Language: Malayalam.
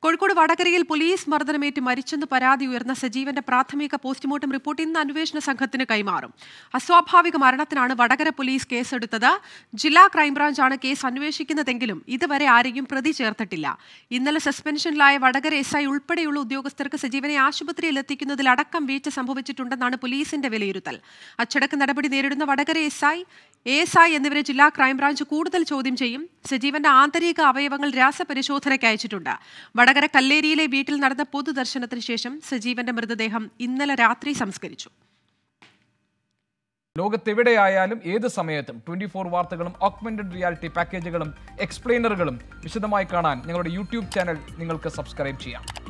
കോഴിക്കോട് വടകരയിൽ പോലീസ് മർദ്ദനമേറ്റ് മരിച്ചെന്ന് പരാതി ഉയർന്ന സജീവന്റെ പ്രാഥമിക പോസ്റ്റ്മോർട്ടം റിപ്പോർട്ട് ഇന്ന് അന്വേഷണ സംഘത്തിന് കൈമാറും അസ്വാഭാവിക മരണത്തിനാണ് വടകര പോലീസ് കേസെടുത്തത് ജില്ലാ ക്രൈംബ്രാഞ്ചാണ് കേസ് അന്വേഷിക്കുന്നതെങ്കിലും ഇതുവരെ ആരെയും പ്രതി ചേർത്തിട്ടില്ല ഇന്നലെ സസ്പെൻഷനിലായ വടകര എസ് ഐ ഉൾപ്പെടെയുള്ള ഉദ്യോഗസ്ഥർക്ക് സജീവനെ ആശുപത്രിയിൽ എത്തിക്കുന്നതിൽ അടക്കം വീഴ്ച സംഭവിച്ചിട്ടുണ്ടെന്നാണ് പോലീസിന്റെ വിലയിരുത്തൽ അച്ചടക്ക നടപടി നേരിടുന്ന Vadakara S I A S I എന്നിവരെ ജില്ലാ ക്രൈംബ്രാഞ്ച് കൂടുതൽ ചോദ്യം ചെയ്യും സജീവന്റെ ആന്തരിക അവയവങ്ങൾ രാസപരിശോധനയ്ക്ക് അയച്ചിട്ടുണ്ട് വടകര കല്ലേരിയിലെ വീട്ടിൽ നടന്ന പൊതുദർശനത്തിന് ശേഷം സജീവന്റെ മൃതദേഹം ഇന്നലെ രാത്രി സംസ്കരിച്ചു ലോകത്തെവിടെയായാലും ഏത് സമയത്തും ട്വന്റി ഫോർ വാർത്തകളും ഓഗ്മെന്റഡ് റിയാലിറ്റി പാക്കേജുകളും എക്സ്പ്ലെയിനറുകളും വിശദമായി കാണാൻ ഞങ്ങളുടെ യൂട്യൂബ് ചാനൽ നിങ്ങൾക്ക് സബ്സ്ക്രൈബ് ചെയ്യാം